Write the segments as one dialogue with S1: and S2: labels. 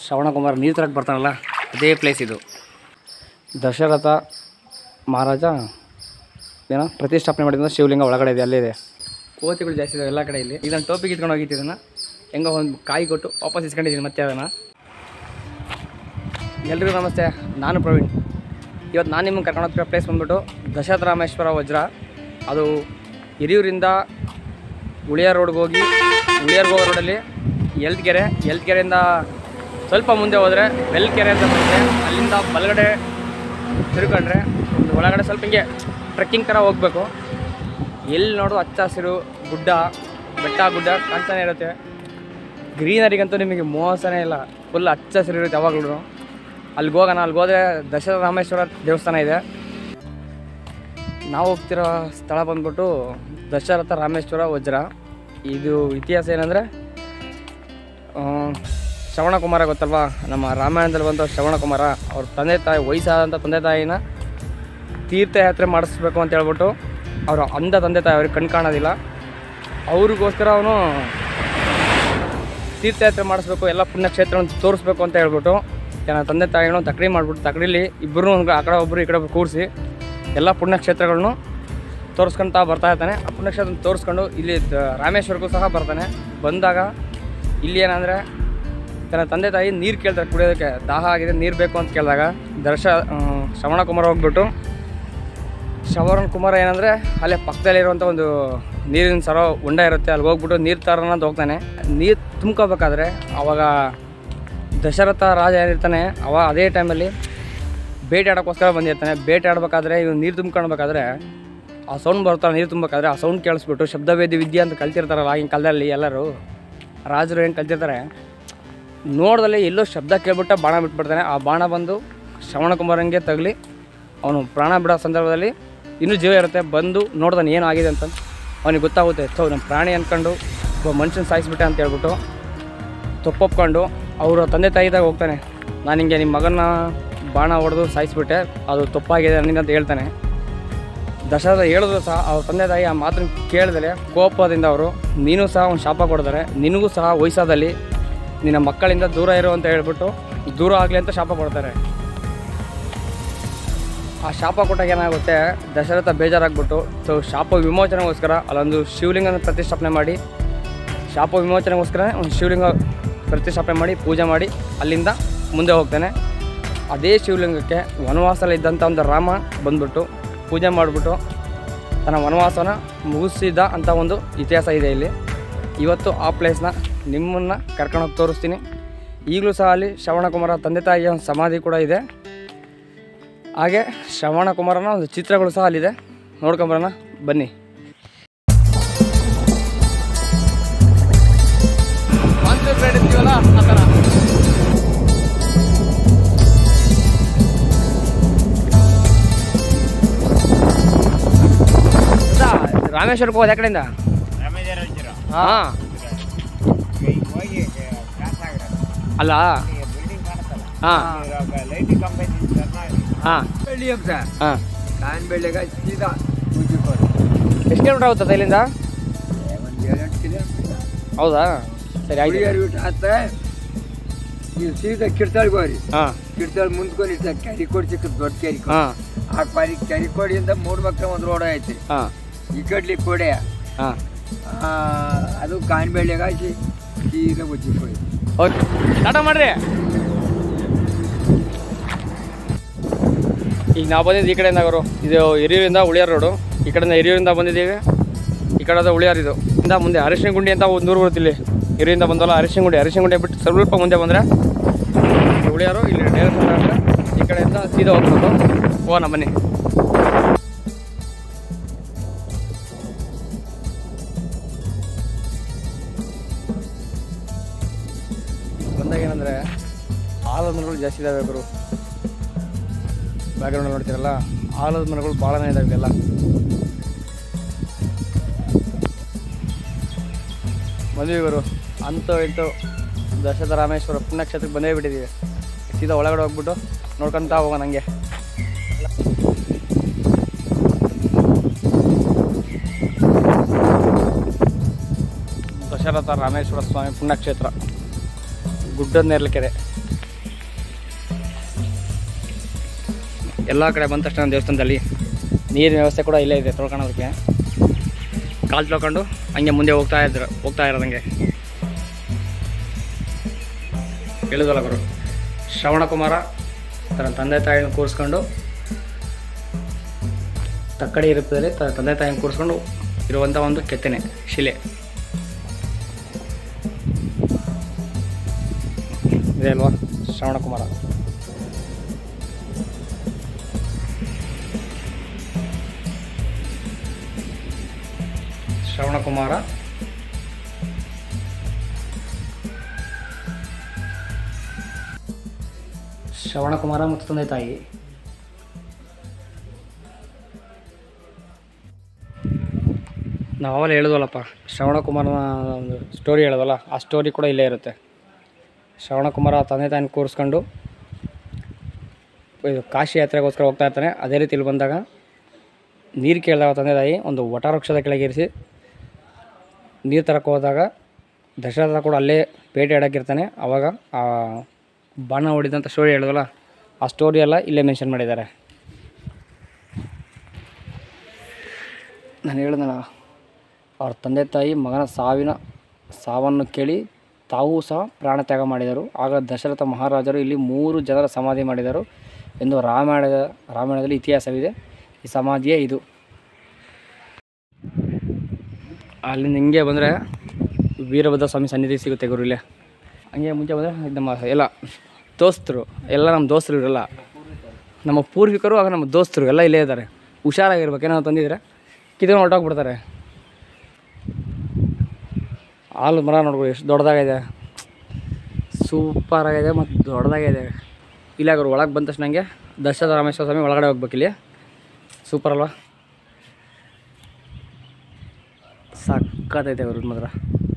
S1: ಶ್ರವಣಕುಮಾರ್ ನೀರು ತರಕ್ಕೆ ಬರ್ತಾನಲ್ಲ ಅದೇ ಪ್ಲೇಸ್ ಇದು ದಶರಥ ಮಹಾರಾಜ ಏನೋ ಪ್ರತಿಷ್ಠಾಪನೆ ಮಾಡಿದ ಶಿವಲಿಂಗ ಒಳಗಡೆ ಇದೆ ಅಲ್ಲೇ ಇದೆ ಕೋತಿಗಳು ಜಾಸ್ತಿ ಇದಾವೆ ಎಲ್ಲ ಕಡೆ ಇಲ್ಲಿ ಇದನ್ನು ಟೋಪಿಗೆ ಇಟ್ಕೊಂಡು ಹೋಗಿತ್ತು ಇದನ್ನು ಹೆಂಗೋ ಒಂದು ಕಾಯಿ ಕೊಟ್ಟು ವಾಪಸ್ ಇಸ್ಕೊಂಡಿದ್ದೀನಿ ಮತ್ತೆ ಅದನ್ನು ಎಲ್ರಿಗೂ ನಮಸ್ತೆ ನಾನು ಪ್ರವೀಣ್ ಇವತ್ತು ನಾನು ನಿಮಗೆ ಕರ್ಕೊಂಡು ಹೋಗ್ತಿರೋ ಪ್ಲೇಸ್ ಬಂದ್ಬಿಟ್ಟು ದಶರಥ ರಾಮೇಶ್ವರ ವಜ್ರ ಅದು ಹಿರಿಯೂರಿಂದ ಉಳಿಯಾರ್ ರೋಡ್ಗೆ ಹೋಗಿ ಉಳಿಯಾರ್ ಹೋಗೋ ರೋಡಲ್ಲಿ ಎಲ್ತ್ಕೆರೆ ಎಲ್ತ್ಕೆರೆಯಿಂದ ಸ್ವಲ್ಪ ಮುಂದೆ ಹೋದರೆ ಬೆಲ್ಕೆರೆ ಅಂತ ಬರುತ್ತೆ ಅಲ್ಲಿಂದ ಬಲಗಡೆ ತಿರ್ಕೊಂಡ್ರೆ ಒಂದು ಒಳಗಡೆ ಸ್ವಲ್ಪ ಹಿಂಗೆ ಟ್ರೆಕ್ಕಿಂಗ್ ಥರ ಹೋಗಬೇಕು ಎಲ್ಲಿ ನೋಡು ಹಚ್ಚ ಹಸಿರು ಗುಡ್ಡ ಬೆಟ್ಟ ಗುಡ್ಡ ಕಾಣ್ತಾನೆ ಇರುತ್ತೆ ಗ್ರೀನರಿಗಂತೂ ನಿಮಗೆ ಮೋಸನೇ ಇಲ್ಲ ಫುಲ್ ಹಚ್ಚ ಹಸಿರು ಇರುತ್ತೆ ಯಾವಾಗಲೂ ಅಲ್ಲಿಗೆ ಹೋಗೋಣ ಅಲ್ಲಿಗೆ ಹೋದರೆ ದಶರಥ ರಾಮೇಶ್ವರ ದೇವಸ್ಥಾನ ಇದೆ ನಾವು ಹೋಗ್ತಿರೋ ಸ್ಥಳ ಬಂದ್ಬಿಟ್ಟು ದಶರಥ ರಾಮೇಶ್ವರ ವಜ್ರ ಇದು ಇತಿಹಾಸ ಏನಂದರೆ ಶ್ರವಣಕುಮಾರ ಗೊತ್ತಲ್ವಾ ನಮ್ಮ ರಾಮಾಯಣದಲ್ಲಿ ಬಂದ ಶ್ರವಣಕುಮಾರ ಅವ್ರ ತಂದೆ ತಾಯಿ ವಯಸ್ಸಾದಂಥ ತಂದೆ ತಾಯಿನ ತೀರ್ಥಯಾತ್ರೆ ಮಾಡಿಸ್ಬೇಕು ಅಂತ ಹೇಳ್ಬಿಟ್ಟು ಅವರು ಅಂಧ ತಂದೆ ತಾಯಿ ಅವ್ರಿಗೆ ಕಣ್ ಕಾಣೋದಿಲ್ಲ ಅವ್ರಿಗೋಸ್ಕರ ಅವನು ತೀರ್ಥಯಾತ್ರೆ ಮಾಡಿಸ್ಬೇಕು ಎಲ್ಲ ಪುಣ್ಯಕ್ಷೇತ್ರವನ್ನು ತೋರಿಸ್ಬೇಕು ಅಂತ ಹೇಳ್ಬಿಟ್ಟು ನನ್ನ ತಂದೆ ತಾಯಿಗಳು ತಕಡಿ ಮಾಡಿಬಿಟ್ಟು ತಕಡಿಲಿ ಇಬ್ಬರು ಆ ಕಡೆ ಒಬ್ಬರು ಈ ಕಡೆ ಒಬ್ರು ಕೂರಿಸಿ ಎಲ್ಲ ಪುಣ್ಯಕ್ಷೇತ್ರಗಳನ್ನು ತೋರಿಸ್ಕೊಂತ ಬರ್ತಾ ಇರ್ತಾನೆ ಆ ಪುಣ್ಯಕ್ಷೇತ್ರ ತೋರಿಸ್ಕೊಂಡು ಇಲ್ಲಿ ದ- ರಾಮೇಶ್ವರಕ್ಕೂ ಸಹ ಬರ್ತಾನೆ ಬಂದಾಗ ಇಲ್ಲಿ ಏನಂದರೆ ತನ್ನ ತಂದೆ ತಾಯಿ ನೀರು ಕೇಳ್ತಾರೆ ಕುಡಿಯೋದಕ್ಕೆ ದಾಹ ಆಗಿದೆ ನೀರು ಬೇಕು ಅಂತ ಕೇಳಿದಾಗ ದರ್ಶ ಆ, ಶ್ರವಣಕುಮಾರ್ ಹೋಗ್ಬಿಟ್ಟು ಶ್ರವಣ ಕುಮಾರ ಏನಂದರೆ ಅಲ್ಲೇ ಪಕ್ಕದಲ್ಲಿರುವಂಥ ಒಂದು ನೀರಿನ ಸರೋ ಉಂಡ ಇರುತ್ತೆ ಅಲ್ಲಿ ಹೋಗ್ಬಿಟ್ಟು ನೀರು ತರೋಣ ಅಂತ ಹೋಗ್ತಾನೆ ನೀರು ತುಂಬ್ಕೋಬೇಕಾದ್ರೆ ಅವಾಗ ದಶರಥ ರಾಜ ಏನಿರ್ತಾನೆ ಅವ ಅದೇ ಟೈಮಲ್ಲಿ ಬೇಟೆ ಆಡೋಕ್ಕೋಸ್ಕರ ಬಂದಿರ್ತಾನೆ ಬೇಟೆ ಆಡಬೇಕಾದ್ರೆ ಇವ್ನು ನೀರು ತುಂಬ್ಕೊಳ್ಬೇಕಾದ್ರೆ ಆ ಸೌಂಡ್ ಬರ್ತಾರೆ ನೀರು ತುಂಬಬೇಕಾದ್ರೆ ಆ ಸೌಂಡ್ ಕೇಳಿಸ್ಬಿಟ್ಟು ಶಬ್ದವೇದಿ ವಿದ್ಯೆ ಅಂತ ಕಲ್ತಿರ್ತಾರಲ್ಲ ಆಗಿನ ಕಾಲದಲ್ಲಿ ಎಲ್ಲರೂ ರಾಜರು ಏನು ಕಲ್ತಿರ್ತಾರೆ ನೋಡ್ದಲ್ಲಿ ಎಲ್ಲೋ ಶಬ್ದ ಕೇಳ್ಬಿಟ್ಟು ಬಾಣ ಬಿಟ್ಬಿಡ್ತಾನೆ ಆ ಬಾಣ ಬಂದು ಶ್ರವಣಕುಮಾರಂಗೆ ತಗಲಿ ಅವನು ಪ್ರಾಣ ಬಿಡೋ ಸಂದರ್ಭದಲ್ಲಿ ಇನ್ನೂ ಜೀವ ಇರುತ್ತೆ ಬಂದು ನೋಡ್ದಾನೆ ಏನಾಗಿದೆ ಅಂತ ಅವನಿಗೆ ಗೊತ್ತಾಗುತ್ತೆ ಸೊ ನಮ್ಮ ಪ್ರಾಣಿ ಅಂದ್ಕೊಂಡು ಒಬ್ಬ ಮನುಷ್ಯನ ಸಾಯಿಸ್ಬಿಟ್ಟೆ ಅಂತ ಹೇಳ್ಬಿಟ್ಟು ತಪ್ಪೊಪ್ಕೊಂಡು ಅವರ ತಂದೆ ತಾಯಿದಾಗ ಹೋಗ್ತಾನೆ ನಾನು ಹಿಂಗೆ ನಿಮ್ಮ ಮಗನ ಬಾಣ ಹೊಡೆದು ಸಾಯಿಸ್ಬಿಟ್ಟೆ ಅದು ತಪ್ಪಾಗಿದೆ ನನ್ನಿಂದ ಅಂತ ಹೇಳ್ತಾನೆ ದಶರಥ ಹೇಳಿದ್ರು ಸಹ ಅವ್ರ ತಂದೆ ತಾಯಿ ಆ ಮಾತನ್ನು ಕೇಳಿದ್ರೆ ಕೋಪದಿಂದ ಅವರು ನೀನು ಸಹ ಒಂದು ಶಾಪ ಕೊಡ್ತಾರೆ ನಿನಗೂ ಸಹ ವಯಸ್ಸಾದಲ್ಲಿ ನಿನ್ನ ಮಕ್ಕಳಿಂದ ದೂರ ಇರು ಅಂತ ಹೇಳ್ಬಿಟ್ಟು ದೂರ ಆಗಲಿ ಅಂತ ಶಾಪ ಕೊಡ್ತಾರೆ ಆ ಶಾಪ ಕೊಟ್ಟಾಗ ಏನಾಗುತ್ತೆ ದಶರಥ ಬೇಜಾರಾಗ್ಬಿಟ್ಟು ಸೊ ಶಾಪ ವಿಮೋಚನೆಗೋಸ್ಕರ ಅಲ್ಲೊಂದು ಶಿವಲಿಂಗನ ಪ್ರತಿಷ್ಠಾಪನೆ ಮಾಡಿ ಶಾಪ ವಿಮೋಚನೆಗೋಸ್ಕರ ಒಂದು ಶಿವಲಿಂಗ ಪ್ರತಿಷ್ಠಾಪನೆ ಮಾಡಿ ಪೂಜೆ ಮಾಡಿ ಅಲ್ಲಿಂದ ಮುಂದೆ ಹೋಗ್ತಾನೆ ಅದೇ ಶಿವಲಿಂಗಕ್ಕೆ ವನವಾಸದಲ್ಲಿ ಇದ್ದಂಥ ಒಂದು ರಾಮ ಬಂದ್ಬಿಟ್ಟು ಪೂಜೆ ಮಾಡಿಬಿಟ್ಟು ತನ್ನ ವನವಾಸನ ಮುಗಿಸಿದ ಅಂತ ಒಂದು ಇತಿಹಾಸ ಇದೆ ಇಲ್ಲಿ ಇವತ್ತು ಆ ಪ್ಲೇಸ್ನ ನಿಮ್ಮನ್ನು ಕರ್ಕೊಂಡೋಗಿ ತೋರಿಸ್ತೀನಿ ಈಗಲೂ ಸಹ ಅಲ್ಲಿ ಶ್ರವಣಕುಮಾರ ತಂದೆ ತಾಯಿಯ ಒಂದು ಸಮಾಧಿ ಕೂಡ ಇದೆ ಹಾಗೆ ಶ್ರವಣಕುಮಾರನ ಒಂದು ಚಿತ್ರಗಳು ಸಹ ಅಲ್ಲಿದೆ ನೋಡ್ಕೊಂಬರೋಣ ಬನ್ನಿ ಇರ್ತೀವಲ್ಲ ಆ ಥರ ಹೌದಾ? ರಾಮೇಶ್ವರಕ್ಕೆ ಹೋದ ಕಡೆಯಿಂದ ಹಾಂ ಅಲ್ಲ ಹಾಂ ಹಾಂ ಹಾಂ
S2: ಕಾನ್ ಬೆಳ್ಳಿಗ ಸೀದಾ
S1: ಎಷ್ಟು ಕಿಲೋಮೀಟ್ರ್ ಆಗುತ್ತದೆ ಇಲ್ಲಿಂದ
S2: ಒಂದು ಏಳೆಂಟು ಕಿಲೋಮೀಟರ್
S1: ಹೌದಾ ಸರಿ ಆಯ್ತು
S2: ಹುಡುಗಿಯರ್ ಬಿಟ್ಟು ಆತ ನೀವು ಸೀದಾ ಕಿರ್ತಾಳ್ಗೆ ಹೋಗ್ರಿ
S1: ಹಾಂ
S2: ಕಿರ್ತಾಳ್ ಮುಂದ್ಕೊಂಡು ಇರ್ತಾರೆ ಕ್ಯಾರಿ ಕೋಡ್ ಸಿಕ್ಕದ್ ದೊಡ್ಡ ಕ್ಯಾರಿ ಕೋಡ್
S1: ಹಾಂ
S2: ಆ ಕ್ಯಾರಿ ಕ್ಯಾರಿ ಕೋಡಿಯಿಂದ ಮೂರು ಮಕ್ಕಳ ಒಂದು ರೋಡ್ ಐತಿ
S1: ಹಾಂ
S2: ಈ ಕಡ್ಲಿ ಕೋಡೆ
S1: ಹಾಂ
S2: ಅದು ಕಾನ್ ಬೆಳ್ಳಿಗ ಹಾಕಿ ಸೀದಾ ಉಜ್ಜಿ ಹೋಗಿ
S1: ಓಕೆ ಟಾಟಾ ಮಾಡ್ರಿ ಈಗ ನಾವು ಬಂದಿದ್ದು ಈ ಕಡೆಯಿಂದ ಅವರು ಇದು ಹಿರಿಯೂರಿಂದ ಉಳಿಯಾರ್ ರೋಡು ಈ ಕಡೆಯಿಂದ ಹಿರಿಯೂರಿಂದ ಬಂದಿದ್ದೀವಿ ಈ ಕಡೆದ ಉಳಿಯಾರ್ ಇದು ಇಂದ ಮುಂದೆ ಅರಿಶಿನ ಗುಂಡಿ ಅಂತ ಒಂದು ಊರು ಬರುತ್ತೆ ಇಲ್ಲಿ ಹಿರಿಯಿಂದ ಬಂದಲ್ಲ ಅರಿಶಿನ ಗುಂಡಿ ಅರಿಶಿನ ಗುಂಡಿ ಬಿಟ್ಟು ಸ್ವಲ್ಪ ಮುಂದೆ ಬಂದರೆ ಉಳಿಯಾರು ಇಲ್ಲಿ ಡೈರೆಕ್ಟ್ ಈ ಕಡೆಯಿಂದ ಸೀದಾ ಹೋಗ್ಬೇಕು ಹೋಗೋಣ ಬನ್ನಿ ಬಂದಾಗ ಏನಂದರೆ ಆಲದ ಮರಗಳು ಜಾಸ್ತಿ ಇದಾವೆ ಗುರು ಬ್ಯಾಕ್ಗ್ರೌಂಡ್ ನೋಡ್ತೀರಲ್ಲ ಆಲದ ಮರಗಳು ಭಾಳನೇ ಇದಾವೆ ಎಲ್ಲ ಮದುವೆ ಗುರು ಅಂತೂ ಇಂತೂ ದಶರಥ ರಾಮೇಶ್ವರ ಪುಣ್ಯಕ್ಷೇತ್ರಕ್ಕೆ ಬಂದೇ ಬಿಟ್ಟಿದ್ದೀವಿ ಸೀದಾ ಒಳಗಡೆ ಹೋಗ್ಬಿಟ್ಟು ನೋಡ್ಕೊಂತ ಹೋಗೋಣ ಹಂಗೆ ದಶರಥ ರಾಮೇಶ್ವರ ಸ್ವಾಮಿ ಪುಣ್ಯಕ್ಷೇತ್ರ ಗುಡ್ಡದ ನೇರ್ಲಕೆರೆ ಎಲ್ಲ ಕಡೆ ಬಂದ ತಕ್ಷಣ ದೇವಸ್ಥಾನದಲ್ಲಿ ನೀರಿನ ವ್ಯವಸ್ಥೆ ಕೂಡ ಇಲ್ಲೇ ಇದೆ ತೊಳ್ಕೊಳೋದಕ್ಕೆ ಕಾಲು ತೊಳ್ಕೊಂಡು ಹಂಗೆ ಮುಂದೆ ಹೋಗ್ತಾ ಇದ್ರು ಹೋಗ್ತಾ ಇರೋದಂಗೆ ಹೇಳಿದಲ್ಲ ಗುರು ಶ್ರವಣ ಕುಮಾರ ತನ್ನ ತಂದೆ ತಾಯಿನ ಕೂರಿಸ್ಕೊಂಡು ತಕ್ಕಡಿ ಇರುತ್ತದಲ್ಲಿ ತ ತಂದೆ ತಾಯಿನ ಕೂರಿಸ್ಕೊಂಡು ಇರುವಂಥ ಒಂದು ಕೆತ್ತನೆ ಶಿಲೆ ಇದೆ ಅಲ್ವಾ ಶ್ರವಣ ಕುಮಾರ ಶ್ರವಣ ಕುಮಾರ ಶ್ರವಣ ಕುಮಾರ ಮತ್ತು ತಂದೆ ತಾಯಿ ನಾವು ಅವಾಗ ಹೇಳಿದ್ವಲ್ಲಪ್ಪ ಶ್ರವಣ ಕುಮಾರನ ಒಂದು ಸ್ಟೋರಿ ಹೇಳಿದ್ವಲ್ಲ ಆ ಸ್ಟೋರಿ ಕೂಡ ಇಲ್ಲೇ ಇರುತ್ತೆ ಶ್ರವಣ ಕುಮಾರ ತಂದೆ ತಾಯಿನ ಕೂರಿಸ್ಕೊಂಡು ಇದು ಕಾಶಿ ಯಾತ್ರೆಗೋಸ್ಕರ ಹೋಗ್ತಾ ಇರ್ತಾನೆ ಅದೇ ರೀತಿ ಇಲ್ಲಿ ಬಂದಾಗ ನೀರು ಕೇಳಿದಾಗ ತಂದೆ ತಾಯಿ ಒಂದು ವಟ ವೃಕ್ಷದ ಕೆಳಗೆ ಇರಿಸಿ ನೀರು ತರಕ್ಕೆ ಹೋದಾಗ ದಶರಥ ಕೂಡ ಅಲ್ಲೇ ಪೇಟೆ ಆಡೋಕ್ಕಿರ್ತಾನೆ ಆವಾಗ ಆ ಬಾಣ ಹೊಡಿದಂಥ ಸ್ಟೋರಿ ಹೇಳಿದ್ವಲ್ಲ ಆ ಸ್ಟೋರಿ ಎಲ್ಲ ಇಲ್ಲೇ ಮೆನ್ಷನ್ ಮಾಡಿದ್ದಾರೆ ನಾನು ಹೇಳಿದ್ನಲ್ಲ ಅವ್ರ ತಂದೆ ತಾಯಿ ಮಗನ ಸಾವಿನ ಸಾವನ್ನು ಕೇಳಿ ತಾವೂ ಸಹ ಪ್ರಾಣ ತ್ಯಾಗ ಮಾಡಿದರು ಆಗ ದಶರಥ ಮಹಾರಾಜರು ಇಲ್ಲಿ ಮೂರು ಜನರ ಸಮಾಧಿ ಮಾಡಿದರು ಎಂದು ರಾಮಾಯಣದ ರಾಮಾಯಣದಲ್ಲಿ ಇತಿಹಾಸವಿದೆ ಈ ಸಮಾಧಿಯೇ ಇದು ಅಲ್ಲಿಂದ ಹಿಂಗೆ ಬಂದರೆ ವೀರಭದ್ರ ಸ್ವಾಮಿ ಸನ್ನಿಧಿ ಸಿಗುತ್ತೆ ಗುರು ಇಲ್ಲೇ ಹಂಗೆ ಮುಂಚೆ ಬಂದರೆ ನಮ್ಮ ಎಲ್ಲ ದೋಸ್ತರು ಎಲ್ಲ ನಮ್ಮ ದೋಸ್ತರು ಇರಲ್ಲ ನಮ್ಮ ಪೂರ್ವಿಕರು ಆಗ ನಮ್ಮ ದೋಸ್ತರು ಎಲ್ಲ ಇಲ್ಲೇ ಇದ್ದಾರೆ ಹುಷಾರಾಗಿರ್ಬೇಕು ಏನೋ ತಂದಿದ್ರೆ ಕಿತ್ಕೊಂಡು ಹೊರಟೋಗ್ಬಿಡ್ತಾರೆ ಹಾಲು ಮರ ನೋಡ್ಬೋದು ಎಷ್ಟು ದೊಡ್ಡದಾಗಿದೆ ಸೂಪರಾಗಿದೆ ಮತ್ತು ದೊಡ್ಡದಾಗಿದೆ ಇಲ್ಲ ಅವರು ಒಳಗೆ ಬಂದ ತಕ್ಷಣ ನನಗೆ ದಶರಥ ರಾಮೇಶ್ವರ ಸ್ವಾಮಿ ಒಳಗಡೆ ಹೋಗ್ಬೇಕು ಇಲ್ಲಿ ಸೂಪರ್ ಅಲ್ವಾ ಸಕ್ಕತ್ತೈತೆ ಗುರು ಮಾತ್ರ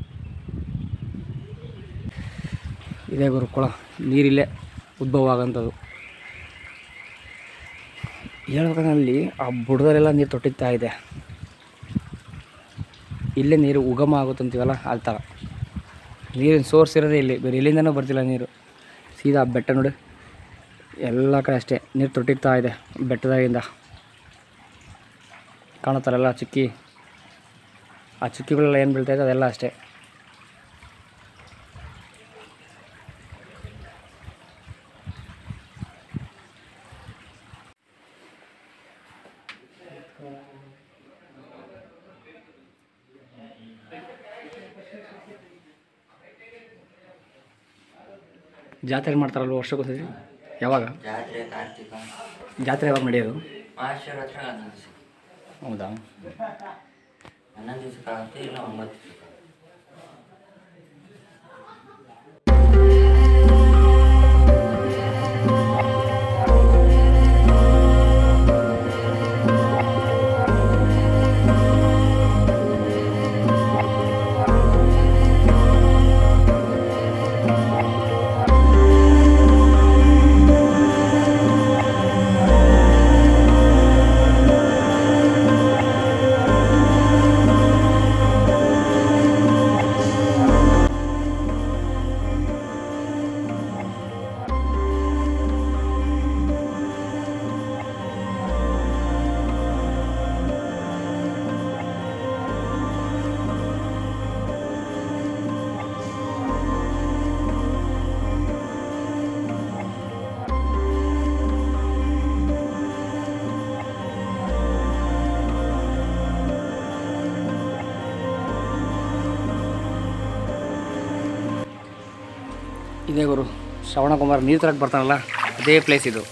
S1: ಇದೇ ಗುರು ಕೊಳ ನೀರಿಲ್ಲೇ ಉದ್ಭವ ಆಗೋಂಥದ್ದು ಹೇಳ್ಬೇಕಂದ್ರೆ ಅಲ್ಲಿ ಆ ಬುಡದಲ್ಲೆಲ್ಲ ನೀರು ತೊಟ್ಟಿಗ್ತಾ ಇದೆ ಇಲ್ಲೇ ನೀರು ಉಗಮ ಆಗುತ್ತಂತೀವಲ್ಲ ಆ ಥರ ನೀರಿನ ಸೋರ್ಸ್ ಇರೋದೇ ಇಲ್ಲಿ ಬೇರೆ ಎಲ್ಲಿಂದನೂ ಬರ್ತಿಲ್ಲ ನೀರು ಸೀದಾ ಬೆಟ್ಟ ನೋಡಿ ಎಲ್ಲ ಕಡೆ ಅಷ್ಟೇ ನೀರು ತೊಟ್ಟಿಗ್ತಾ ಇದೆ ಬೆಟ್ಟದಾಗಿಂದ ಕಾಣುತ್ತಲ್ಲ ಚುಕ್ಕಿ ಆ ಚುಕ್ಕಿಗಳೆಲ್ಲ ಏನು ಬೀಳ್ತಾ ಇದೆ ಅದೆಲ್ಲ ಅಷ್ಟೇ ಜಾತ್ರೆ ಮಾಡ್ತಾರಲ್ವ ವರ್ಷಕ್ಕೊಂದ್ಸತಿ ಯಾವಾಗ
S3: ಜಾತ್ರೆ ಕಾರ್ತಿಕ
S1: ಜಾತ್ರೆ ಯಾವಾಗ ನಡೆಯೋದು
S3: ಮಹಾಶಿವರಾತ್ರಿ ಹನ್ನೊಂದು ದಿವಸ
S1: ಹೌದಾ
S3: ಹನ್ನೊಂದು ದಿವಸಕ್ಕಾಗುತ್ತೆ ಇಲ್ಲ ಒಂಬತ್ತು ದಿವಸ
S1: ಇದೇ ಗುರು ಶ್ರವಣಕುಮಾರ್ ನೀರು ತರಕ್ಕೆ ಬರ್ತಾನಲ್ಲ ಅದೇ ಪ್ಲೇಸ್ ಇದು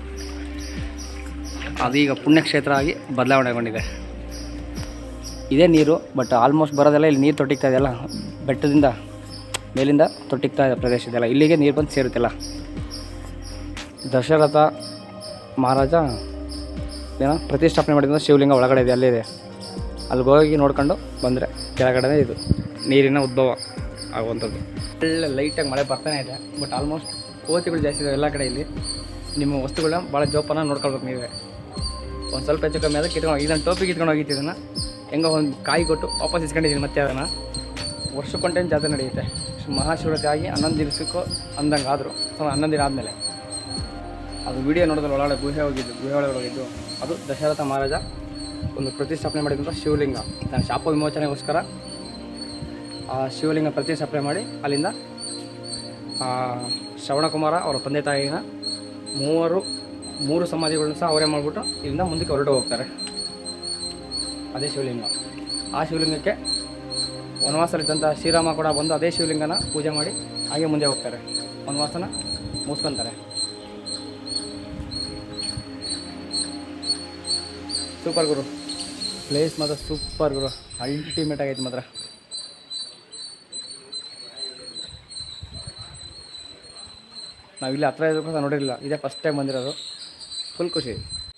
S1: ಅದೀಗ ಪುಣ್ಯಕ್ಷೇತ್ರ ಆಗಿ ಬದಲಾವಣೆಗೊಂಡಿದೆ ಇದೇ ನೀರು ಬಟ್ ಆಲ್ಮೋಸ್ಟ್ ಬರೋದೆಲ್ಲ ಇಲ್ಲಿ ನೀರು ತೊಟ್ಟಿಗ್ತಾ ಇದೆಯಲ್ಲ ಬೆಟ್ಟದಿಂದ ಮೇಲಿಂದ ತೊಟ್ಟಿಗ್ತಾ ಇದೆ ಪ್ರದೇಶ ಇದೆಲ್ಲ ಇಲ್ಲಿಗೆ ನೀರು ಬಂದು ಸೇರುತ್ತೆಲ್ಲ ದಶರಥ ಮಹಾರಾಜ ಏನೋ ಪ್ರತಿಷ್ಠಾಪನೆ ಮಾಡಿದ ಶಿವಲಿಂಗ ಒಳಗಡೆ ಇದೆ ಅಲ್ಲೇ ಇದೆ ಅಲ್ಲಿಗೆ ಹೋಗಿ ನೋಡ್ಕೊಂಡು ಬಂದರೆ ಕೆಳಗಡೆ ಇದು ನೀರಿನ ಉದ್ಭವ ಆಗುವಂಥದ್ದು ಒಳ್ಳೆ ಲೈಟಾಗಿ ಮಳೆ ಬರ್ತಾನೆ ಇದೆ ಬಟ್ ಆಲ್ಮೋಸ್ಟ್ ಕೋತಿಗಳು ಜಾಸ್ತಿ ಇದಾವೆ ಎಲ್ಲ ಕಡೆ ಇಲ್ಲಿ ನಿಮ್ಮ ವಸ್ತುಗಳನ್ನ ಭಾಳ ಜೋಪಾನ ನೋಡ್ಕೊಳ್ಬೇಕು ನೀವೇ ಒಂದು ಸ್ವಲ್ಪ ಹೆಚ್ಚು ಕಮ್ಮಿ ಆದರೆ ಕಿತ್ಕೊಂಡು ಹೋಗಿ ಇದನ್ನು ಟೋಪಿಗೆ ಕಿತ್ಕೊಂಡು ಹೋಗಿತ್ತು ಇದನ್ನು ಹೆಂಗೋ ಒಂದು ಕಾಯಿ ಕೊಟ್ಟು ವಾಪಸ್ ಇಸ್ಕೊಂಡಿದ್ದೀನಿ ಮತ್ತೆ ಅದನ್ನು ವರ್ಷಕ್ಕೊಂಟೇನು ಜಾತ್ರೆ ನಡೆಯುತ್ತೆ ಮಹಾಶಿವರಾತ್ರಿ ಆಗಿ ಹನ್ನೊಂದು ದಿವಸಕ್ಕೂ ಅಂದಂಗೆ ಆದರು ಹನ್ನೊಂದು ದಿನ ಆದಮೇಲೆ ಅದು ವಿಡಿಯೋ ನೋಡಿದ್ರೆ ಒಳಗಡೆ ಗುಹೆ ಹೋಗಿದ್ದು ಗುಹೆ ಒಳಗಡೆ ಹೋಗಿದ್ದು ಅದು ದಶರಥ ಮಹಾರಾಜ ಒಂದು ಪ್ರತಿಷ್ಠಾಪನೆ ಮಾಡಿದಂಥ ಶಿವಲಿಂಗ ನಾನು ಶಾಪ ವಿಮೋಚನೆಗೋಸ್ಕರ ಆ ಶಿವಲಿಂಗ ಪ್ರತಿಷ್ಠಾಪನೆ ಮಾಡಿ ಅಲ್ಲಿಂದ ಆ, ಶ್ರವಣಕುಮಾರ ಅವರ ತಂದೆ ತಾಯಿನ ಮೂವರು ಮೂರು ಸಮಾಧಿಗಳನ್ನು ಸಹ ಅವರೇ ಮಾಡಿಬಿಟ್ಟು ಇಲ್ಲಿಂದ ಮುಂದಕ್ಕೆ ಹೊರಟು ಹೋಗ್ತಾರೆ ಅದೇ ಶಿವಲಿಂಗ ಆ ಶಿವಲಿಂಗಕ್ಕೆ ವನವಾಸದಲ್ಲಿದ್ದಂಥ ಶ್ರೀರಾಮ ಕೂಡ ಬಂದು ಅದೇ ಶಿವಲಿಂಗನ ಪೂಜೆ ಮಾಡಿ ಹಾಗೆ ಮುಂದೆ ಹೋಗ್ತಾರೆ ವನವಾಸನ ಮುಗಿಸ್ಕೊತಾರೆ ಸೂಪರ್ ಗುರು ಪ್ಲೇಸ್ ಮಾತ್ರ ಸೂಪರ್ ಗುರು ಅಲ್ಟಿಮೇಟ್ ಆಗೈತೆ ಮಾತ್ರ ನಾವಿಲ್ಲಿ ಹತ್ರ ಇರೋದಕ್ಕೂ ನೋಡಿರಲಿಲ್ಲ ಇದೇ ಫಸ್ಟ್ ಟೈಮ್ ಬಂದಿರೋದು ಫುಲ್ ಖುಷಿ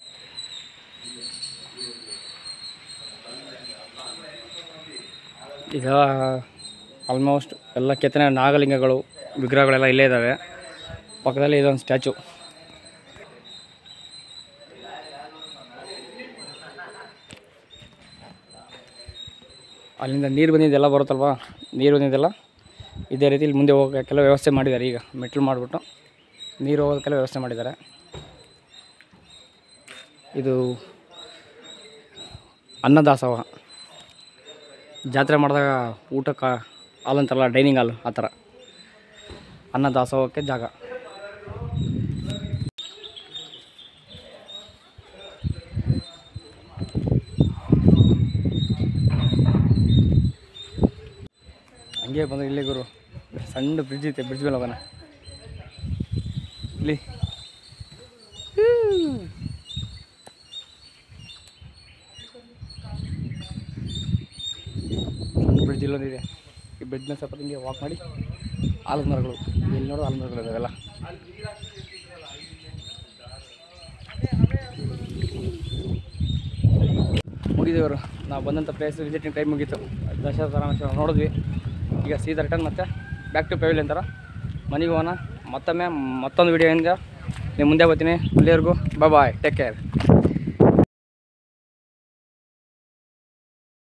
S1: ಈಗ ಆಲ್ಮೋಸ್ಟ್ ಎಲ್ಲ ಕೆತ್ತನೆ ನಾಗಲಿಂಗಗಳು ವಿಗ್ರಹಗಳೆಲ್ಲ ಇಲ್ಲೇ ಇದ್ದಾವೆ ಪಕ್ಕದಲ್ಲಿ ಇದೊಂದು ಸ್ಟ್ಯಾಚು ಅಲ್ಲಿಂದ ನೀರು ಬಂದಿದ್ದೆಲ್ಲ ಬರುತ್ತಲ್ವಾ ನೀರು ಬಂದಿದ್ದೆಲ್ಲ ಇದೇ ರೀತಿ ಇಲ್ಲಿ ಮುಂದೆ ಹೋಗೋಕ್ಕೆಲ್ಲ ವ್ಯವಸ್ಥೆ ಮಾಡಿದ್ದಾರೆ ಈಗ ಮೆಟ್ಲು ಮಾಡಿಬಿಟ್ಟು ನೀರು ಹೋಗೋದಕ್ಕೆಲ್ಲ ವ್ಯವಸ್ಥೆ ಮಾಡಿದ್ದಾರೆ ಇದು ಅನ್ನದಾಸೋಹ ಜಾತ್ರೆ ಮಾಡಿದಾಗ ಊಟಕ್ಕೆ ಹಾಲ್ ಅಂತಾರಲ್ಲ ಡೈನಿಂಗ್ ಹಾಲ್ ಆ ಥರ ಅನ್ನದಾಸೋಹಕ್ಕೆ ಜಾಗ ಹಂಗೆ ಬಂದ್ರೆ ಇಲ್ಲಿ ಗುರು ಸಣ್ಣ ಬ್ರಿಡ್ಜ್ ಐತೆ ಬ್ರಿಡ್ಜ್ ಮೇಲೆ ಹೋಗೋಣ ಇಲ್ಲಿ ಸಣ್ಣ ಬ್ರಿಡ್ಜ್ ಇಲ್ಲೊಂದಿದೆ ಈ ಬ್ರಿಡ್ಜ್ ಮೇಲೆ ಸ್ವಲ್ಪ ಹಿಂಗೆ ವಾಕ್ ಮಾಡಿ ಆಲದ ಮರಗಳು ಎಲ್ಲಿ ನೋಡೋ ಆಲದ ಮರಗಳು ಇದಾವೆಲ್ಲ ಮುಗಿದೇವರು ನಾವು ಬಂದಂಥ ಪ್ಲೇಸ್ ವಿಸಿಟಿಂಗ್ ಟೈಮ್ ಮುಗೀತು ದಶರಥ ರಾಮೇಶ್ವರ ನೋಡಿದ್ವಿ ಈಗ ಸೀದಾ ರಿಟರ್ನ್ ಮತ್ತೆ ಬ್ಯಾಕ್ ಟು ಪೆವಿಲಿಯನ್ ಥರ ಮನೆಗೆ ಹೋಗೋಣ ಮತ್ತೊಮ್ಮೆ ಮತ್ತೊಂದು ವಿಡಿಯೋಯಿಂದ ನಿಮ್ಮ ಮುಂದೆ ಬರ್ತೀನಿ ಅಲ್ಲಿವರೆಗೂ ಬಾಯ್ ಟೇಕ್ ಕೇರ್